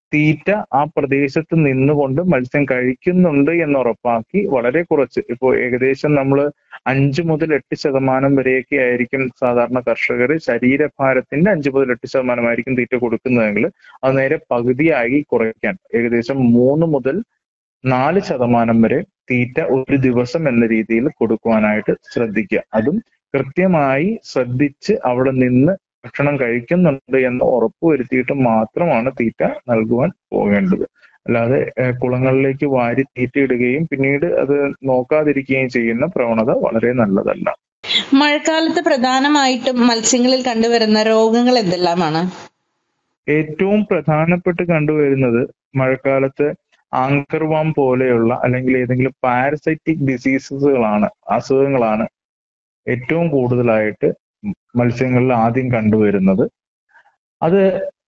തീറ്റ ആ പ്രദേശത്ത് നിന്നുകൊണ്ട് മത്സ്യം കഴിക്കുന്നുണ്ട് എന്ന് ഉറപ്പാക്കി വളരെ കുറച്ച് ഇപ്പോൾ ഏകദേശം നമ്മൾ അഞ്ച് മുതൽ എട്ട് ശതമാനം വരെയൊക്കെ ആയിരിക്കും സാധാരണ കർഷകർ ശരീരഭാരത്തിന്റെ അഞ്ച് മുതൽ എട്ട് ശതമാനമായിരിക്കും തീറ്റ കൊടുക്കുന്നതെങ്കിൽ അത് നേരെ പകുതിയായി കുറയ്ക്കാൻ ഏകദേശം മൂന്ന് മുതൽ നാല് ശതമാനം വരെ തീറ്റ ഒരു ദിവസം എന്ന രീതിയിൽ കൊടുക്കുവാനായിട്ട് ശ്രദ്ധിക്കുക അതും കൃത്യമായി ശ്രദ്ധിച്ച് അവിടെ നിന്ന് ഭക്ഷണം കഴിക്കുന്നുണ്ട് എന്ന് ഉറപ്പുവരുത്തിയിട്ട് മാത്രമാണ് തീറ്റ നൽകുവാൻ പോകേണ്ടത് അല്ലാതെ ഏഹ്, കുളങ്ങളിലേക്ക് വാരി തീറ്റയിടുകയും പിന്നീട് അത് നോക്കാതിരിക്കുകയും ചെയ്യുന്ന പ്രവണത വളരെ നല്ലതല്ല മഴക്കാലത്ത് പ്രധാനമായിട്ടും മത്സ്യങ്ങളിൽ കണ്ടുവരുന്ന രോഗങ്ങൾ എന്തെല്ലാമാണ് ഏറ്റവും പ്രധാനപ്പെട്ട് കണ്ടുവരുന്നത് മഴക്കാലത്ത് ആങ്കർവാം പോലെയുള്ള അല്ലെങ്കിൽ ഏതെങ്കിലും പാരസൈറ്റിക് ഡിസീസസുകളാണ് അസുഖങ്ങളാണ് ഏറ്റവും കൂടുതലായിട്ട് മത്സ്യങ്ങളിൽ ആദ്യം കണ്ടുവരുന്നത് അത്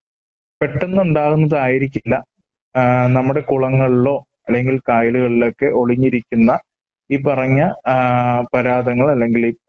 പെട്ടെന്നുണ്ടാകുന്നതായിരിക്കില്ല ആ, നമ്മുടെ കുളങ്ങളിലോ അല്ലെങ്കിൽ കായലുകളിലൊക്കെ ഒളിഞ്ഞിരിക്കുന്ന ഈ പറഞ്ഞ ആ, പരാതങ്ങൾ അല്ലെങ്കിൽ ഈ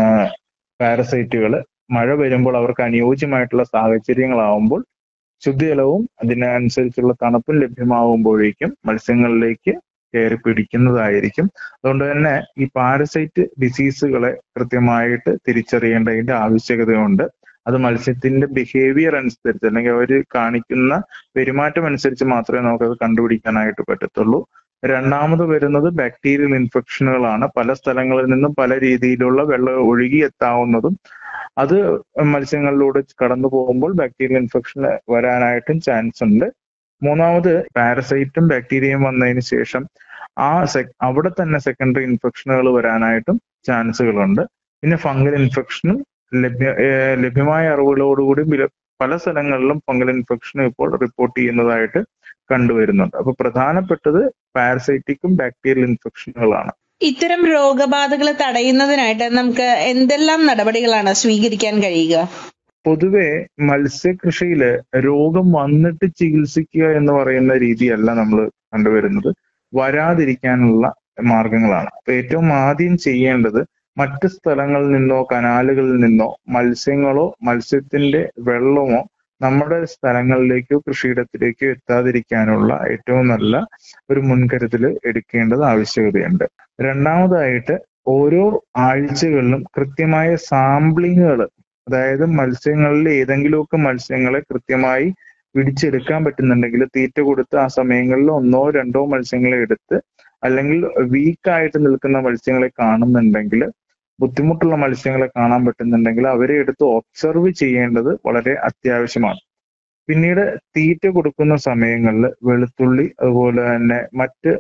പാരസൈറ്റുകൾ മഴ വരുമ്പോൾ അവർക്ക് അനുയോജ്യമായിട്ടുള്ള സാഹചര്യങ്ങളാവുമ്പോൾ ശുദ്ധജലവും അതിനനുസരിച്ചുള്ള തണുപ്പും ലഭ്യമാകുമ്പോഴേക്കും മത്സ്യങ്ങളിലേക്ക് കയറി പിടിക്കുന്നതായിരിക്കും അതുകൊണ്ട് തന്നെ ഈ പാരസൈറ്റ് ഡിസീസുകളെ കൃത്യമായിട്ട് തിരിച്ചറിയേണ്ടതിന്റെ ആവശ്യകതയുണ്ട് അത് മത്സ്യത്തിന്റെ ബിഹേവിയർ അനുസരിച്ച് അല്ലെങ്കിൽ അവർ കാണിക്കുന്ന പെരുമാറ്റം അനുസരിച്ച് മാത്രമേ നമുക്കത് കണ്ടുപിടിക്കാനായിട്ട് പറ്റത്തുള്ളൂ രണ്ടാമത് വരുന്നത് ബാക്ടീരിയൽ ഇൻഫെക്ഷനുകളാണ് പല സ്ഥലങ്ങളിൽ നിന്നും പല രീതിയിലുള്ള വെള്ളം ഒഴുകിയെത്താവുന്നതും അത് മത്സ്യങ്ങളിലൂടെ കടന്നു പോകുമ്പോൾ ബാക്ടീരിയൽ ഇൻഫെക്ഷൻ വരാനായിട്ടും ചാൻസ് ഉണ്ട് മൂന്നാമത് പാരസൈറ്റും ബാക്ടീരിയയും വന്നതിന് ശേഷം ആ സെ- അവിടെ തന്നെ സെക്കൻഡറി ഇൻഫെക്ഷനുകൾ വരാനായിട്ടും ചാൻസുകളുണ്ട് പിന്നെ ഫംഗൽ ഇൻഫെക്ഷനും ലഭ്യ ഏഹ് ലഭ്യമായ അറിവുകളോടുകൂടി വില- പല സ്ഥലങ്ങളിലും ഫംഗൽ ഇൻഫെക്ഷനും ഇപ്പോൾ റിപ്പോർട്ട് ചെയ്യുന്നതായിട്ട് കണ്ടുവരുന്നുണ്ട് അപ്പൊ പ്രധാനപ്പെട്ടത് പാരസൈറ്റിക്കും ബാക്ടീരിയൽ ഇൻഫെക്ഷനുകളാണ് ഇത്തരം രോഗബാധകളെ തടയുന്നതിനായിട്ട് നമുക്ക് എന്തെല്ലാം നടപടികളാണ് സ്വീകരിക്കാൻ കഴിയുക പൊതുവെ മത്സ്യകൃഷിയില് രോഗം വന്നിട്ട് ചികിത്സിക്കുക എന്ന് പറയുന്ന രീതിയല്ല നമ്മൾ കണ്ടുവരുന്നത് വരാതിരിക്കാനുള്ള മാർഗങ്ങളാണ് അപ്പൊ ഏറ്റവും ആദ്യം ചെയ്യേണ്ടത് മറ്റ് സ്ഥലങ്ങളിൽ നിന്നോ കനാലുകളിൽ നിന്നോ മത്സ്യങ്ങളോ മത്സ്യത്തിന്റെ വെള്ളമോ നമ്മുടെ സ്ഥലങ്ങളിലേക്കോ കൃഷിയിടത്തിലേക്കോ എത്താതിരിക്കാനുള്ള ഏറ്റവും നല്ല ഒരു മുൻകരുതൽ എടുക്കേണ്ടത് ആവശ്യകതയുണ്ട് രണ്ടാമതായിട്ട് ഓരോ ആഴ്ചകളിലും കൃത്യമായ സാമ്പിളിങ്ങുകൾ അതായത് മത്സ്യങ്ങളിൽ ഏതെങ്കിലുമൊക്കെ മത്സ്യങ്ങളെ കൃത്യമായി പിടിച്ചെടുക്കാൻ പറ്റുന്നുണ്ടെങ്കിൽ തീറ്റ കൊടുത്ത് ആ സമയങ്ങളിൽ ഒന്നോ രണ്ടോ മത്സ്യങ്ങളെ എടുത്ത് അല്ലെങ്കിൽ വീക്കായിട്ട് നിൽക്കുന്ന മത്സ്യങ്ങളെ കാണുന്നുണ്ടെങ്കിൽ ബുദ്ധിമുട്ടുള്ള മത്സ്യങ്ങളെ കാണാൻ പറ്റുന്നുണ്ടെങ്കിൽ അവരെ എടുത്ത് ഒബ്സർവ് ചെയ്യേണ്ടത് വളരെ അത്യാവശ്യമാണ് പിന്നീട് തീറ്റ കൊടുക്കുന്ന സമയങ്ങളിൽ വെളുത്തുള്ളി അതുപോലെ തന്നെ മറ്റ്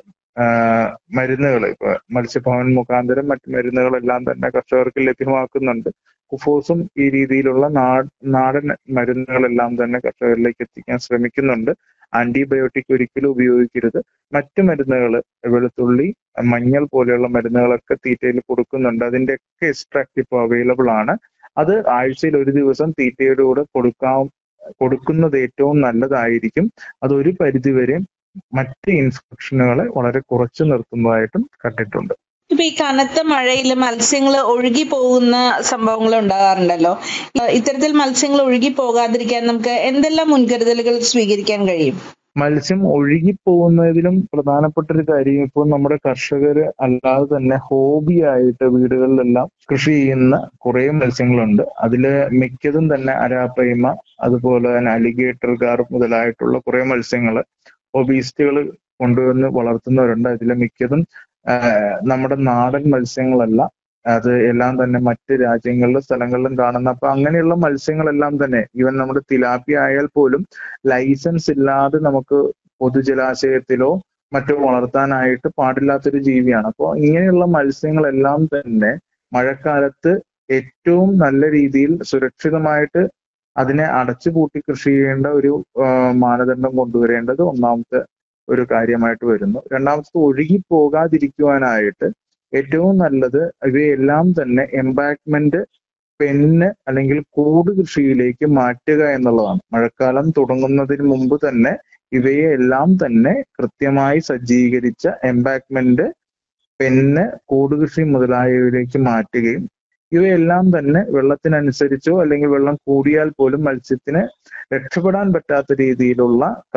മരുന്നുകൾ ഇപ്പൊ മത്സ്യഭവൻ മുഖാന്തരം മറ്റ് മരുന്നുകളെല്ലാം തന്നെ കർഷകർക്ക് ലഭ്യമാക്കുന്നുണ്ട് കുഫോസും ഈ രീതിയിലുള്ള നാ- നാടൻ മരുന്നുകളെല്ലാം തന്നെ കർഷകരിലേക്ക് എത്തിക്കാൻ ശ്രമിക്കുന്നുണ്ട് ആന്റിബയോട്ടിക് ഒരിക്കലും ഉപയോഗിക്കരുത് മറ്റ് മരുന്നുകൾ വെളുത്തുള്ളി മഞ്ഞൾ പോലെയുള്ള മരുന്നുകളൊക്കെ തീറ്റയിൽ കൊടുക്കുന്നുണ്ട് അതിന്റെയൊക്കെ എക്സ്ട്രാക്ട് ഇപ്പോൾ അവൈലബിൾ ആണ് അത് ആഴ്ചയിൽ ഒരു ദിവസം തീറ്റയുടെ കൂടെ കൊടുക്കാം കൊടുക്കുന്നത് ഏറ്റവും നല്ലതായിരിക്കും അത് ഒരു പരിധിവരെ മറ്റ് ഇൻഫെക്ഷനുകളെ വളരെ കുറച്ചു നിർത്തുന്നതായിട്ടും കണ്ടിട്ടുണ്ട് ഇപ്പൊ ഈ കനത്ത മഴയിൽ മത്സ്യങ്ങൾ ഒഴുകി പോകുന്ന സംഭവങ്ങൾ ഉണ്ടാകാറുണ്ടല്ലോ ഏഹ് ഇത്തരത്തിൽ മത്സ്യങ്ങൾ ഒഴുകി പോകാതിരിക്കാൻ നമുക്ക് എന്തെല്ലാം മുൻകരുതലുകൾ സ്വീകരിക്കാൻ കഴിയും മത്സ്യം ഒഴുകിപ്പോകുന്നതിലും പ്രധാനപ്പെട്ട ഒരു കാര്യം ഇപ്പോൾ നമ്മുടെ കർഷകർ അല്ലാതെ തന്നെ ഹോബി ആയിട്ട് വീടുകളിലെല്ലാം കൃഷി ചെയ്യുന്ന കുറെ മത്സ്യങ്ങളുണ്ട് അതില് മിക്കതും തന്നെ അരാപ്പയ്മ അതുപോലെ തന്നെ അലിഗേറ്റർ ഗാർ മുതലായിട്ടുള്ള കുറെ മത്സ്യങ്ങൾ ഹോബിസ്റ്റുകൾ കൊണ്ടുവന്ന് വളർത്തുന്നവരുണ്ട് അതിലെ മിക്കതും ആഹ് നമ്മുടെ നാടൻ മത്സ്യങ്ങളല്ല അത് എല്ലാം തന്നെ മറ്റ് രാജ്യങ്ങളിലും സ്ഥലങ്ങളിലും കാണുന്ന അപ്പൊ അങ്ങനെയുള്ള മത്സ്യങ്ങളെല്ലാം തന്നെ ഈവൻ നമ്മുടെ തിലാപ്പി ആയാൽ പോലും ലൈസൻസ് ഇല്ലാതെ നമുക്ക് പൊതുജലാശയത്തിലോ മറ്റോ വളർത്താനായിട്ട് പാടില്ലാത്തൊരു ജീവിയാണ് അപ്പോൾ ഇങ്ങനെയുള്ള മത്സ്യങ്ങളെല്ലാം തന്നെ മഴക്കാലത്ത് ഏറ്റവും നല്ല രീതിയിൽ സുരക്ഷിതമായിട്ട് അതിനെ അടച്ചുപൂട്ടി കൃഷി ചെയ്യേണ്ട ഒരു ആഹ് മാനദണ്ഡം കൊണ്ടുവരേണ്ടത് ഒന്നാമത്തെ ഒരു കാര്യമായിട്ട് വരുന്നു രണ്ടാമത്തെ ഒഴുകി പോകാതിരിക്കുവാനായിട്ട് ഏറ്റവും നല്ലത് ഇവയെല്ലാം തന്നെ എംബാക്ക്മെന്റ് പെന്ന് അല്ലെങ്കിൽ കൂട് കൃഷിയിലേക്ക് മാറ്റുക എന്നുള്ളതാണ് മഴക്കാലം തുടങ്ങുന്നതിന് മുമ്പ് തന്നെ ഇവയെ എല്ലാം തന്നെ കൃത്യമായി സജ്ജീകരിച്ച എംബാക്ക്മെന്റ് പെന്ന് കൂട് കൃഷി മുതലായവയിലേക്ക് മാറ്റുകയും ഇവയെല്ലാം തന്നെ വെള്ളത്തിനനുസരിച്ചോ അല്ലെങ്കിൽ വെള്ളം കൂടിയാൽ പോലും മത്സ്യത്തിന് രക്ഷപ്പെടാൻ പറ്റാത്ത രീതിയിലുള്ള